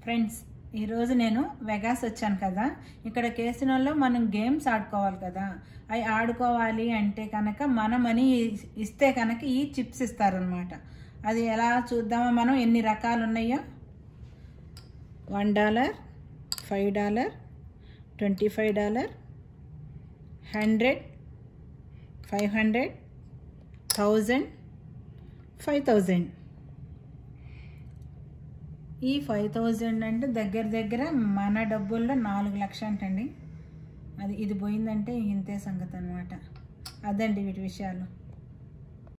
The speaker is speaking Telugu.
ఫ్రెండ్స్ ఈరోజు నేను వెగాస్ వచ్చాను కదా ఇక్కడ కేసినోల్లో మనం గేమ్స్ ఆడుకోవాలి కదా అవి ఆడుకోవాలి అంటే కనుక మన మనీ ఇస్తే కనుక ఈ చిప్స్ ఇస్తారనమాట అది ఎలా చూద్దామా మనం ఎన్ని రకాలు ఉన్నాయో one dollar five dollar twenty five dollar hundred five hundred thousand five thousand ఈ ఫైవ్ థౌజండ్ అంటే దగ్గర దగ్గర మన డబ్బుల్లో నాలుగు లక్షలు అంటండి అది ఇది పోయిందంటే ఇంతే సంగతి అనమాట అదండి వీటి విషయాలు